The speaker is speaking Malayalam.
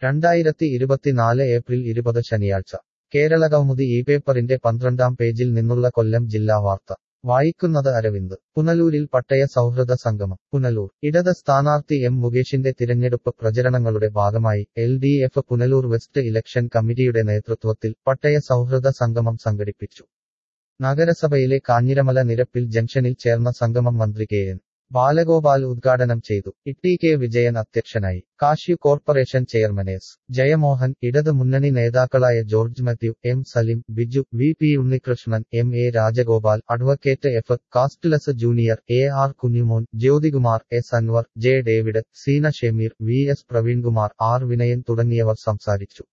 രണ്ടായിരത്തി ഇരുപത്തിനാല് ഏപ്രിൽ ഇരുപത് ശനിയാഴ്ച കേരളകൗമുദി ഈ പേപ്പറിന്റെ പന്ത്രണ്ടാം പേജിൽ നിന്നുള്ള കൊല്ലം ജില്ലാ വാർത്ത വായിക്കുന്നത് അരവിന്ദ് പുനലൂരിൽ പട്ടയ സൗഹൃദ സംഗമം പുനലൂർ ഇടത് സ്ഥാനാർത്ഥി എം മുകേഷിന്റെ തിരഞ്ഞെടുപ്പ് പ്രചരണങ്ങളുടെ ഭാഗമായി L D F Punalur west election committee നേതൃത്വത്തിൽ പട്ടയ സൗഹൃദ സംഗമം സംഘടിപ്പിച്ചു നഗരസഭയിലെ കാഞ്ഞിരമല നിരപ്പിൽ ജംഗ്ഷനിൽ ചേർന്ന സംഗമം മന്ത്രി കെ എൻ ബാലഗോപാൽ ഉദ്ഘാടനം ചെയ്തു ഇ കെ വിജയൻ അധ്യക്ഷനായി cashew corporation chairman S Jayamohan ഇടത് മുന്നണി നേതാക്കളായ George Mathew M Salim Biju V P Unnikrishnan M A Rajagopal advocate F Castless junior A R Kunjumon Jyothikumar S Anwar J David Seena Shemeer V S Praveenkumar R Vinayan തുടങ്ങിയവർ സംസാരിച്ചു